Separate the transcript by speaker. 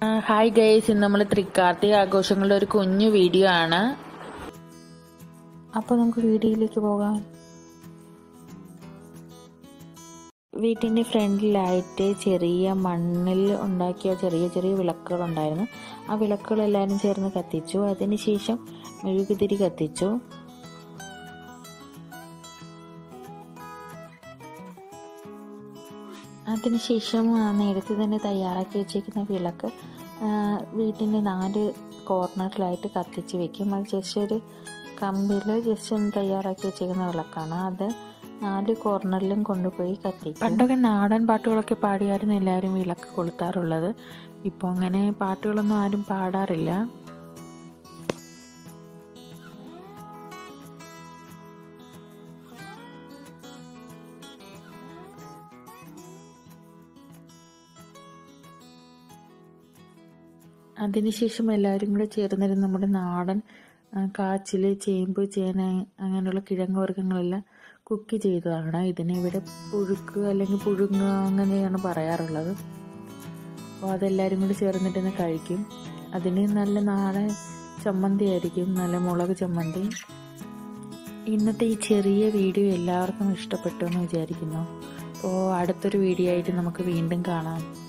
Speaker 1: ആ, hi guys ഇന്ന് നമ്മൾ തൃക്കാർത്തിക ആഘോഷങ്ങളുടെ ഒരു കുഞ്ഞു വീഡിയോ ആണ്
Speaker 2: അപ്പോൾ നമുക്ക് വീഡിയോയിലേക്ക് പോകാം വീട്ടിൻ്റെ ഫ്രണ്ടിലായിട്ട് ചെറിയ മണ്ണിൽ ഉണ്ടാക്കിയ ചെറിയ ചെറിയ വിളക്കുകളുണ്ടായിരുന്നു ആ വിളക്കുകളെല്ലാവരും ചേർന്ന് കത്തിച്ചു അതിനുശേഷം മെഴുകുതിരി കത്തിച്ചു അതിനുശേഷം ആ, നേരത്തെ തന്നെ തയ്യാറാക്കി വെച്ചേക്കുന്ന വിളക്ക് ആ, വീട്ടിൻ്റെ നാല് കോർണറിലായിട്ട് കത്തിച്ച് വെക്കും അത് ജസ്റ്റ് ഒരു കമ്പിൽ ജസ്റ്റ് ഒന്ന് തയ്യാറാക്കി വെച്ചേക്കുന്ന വിളക്കാണ് അത് നാല് കോർണറിലും കൊണ്ടുപോയി കത്തിക്കും
Speaker 1: പണ്ടൊക്കെ നാടൻ പാട്ടുകളൊക്കെ പാടിയായിരുന്നു എല്ലാവരും വിളക്ക് കൊളുത്താറുള്ളത് ഇപ്പോൾ അങ്ങനെ പാട്ടുകളൊന്നും ആരും പാടാറില്ല അതിനുശേഷം എല്ലാവരും കൂടെ ചേർന്നിരുന്ന് നമ്മുടെ നാടൻ ആ, കാച്ചില് ചേമ്പ് ചേന അങ്ങനെയുള്ള കിഴങ്ങ് വർഗ്ഗങ്ങളെല്ലാം കുക്ക് ചെയ്തതാണ് ഇതിനെ ഇവിടെ പുഴുക്ക് അല്ലെങ്കിൽ പുഴുങ്ങുക അങ്ങനെയാണ് പറയാറുള്ളത് അപ്പോൾ അതെല്ലാവരും കൂടി ചേർന്നിട്ടൊന്ന് കഴിക്കും അതിന് നല്ല നാടൻ ചമ്മന്തി ആയിരിക്കും നല്ല മുളക് ചമ്മന്തി ഇന്നത്തെ ഈ ചെറിയ വീഡിയോ എല്ലാവർക്കും ഇഷ്ടപ്പെട്ടു എന്ന് വിചാരിക്കുന്നു അപ്പോൾ അടുത്തൊരു വീഡിയോ ആയിട്ട് നമുക്ക് വീണ്ടും കാണാം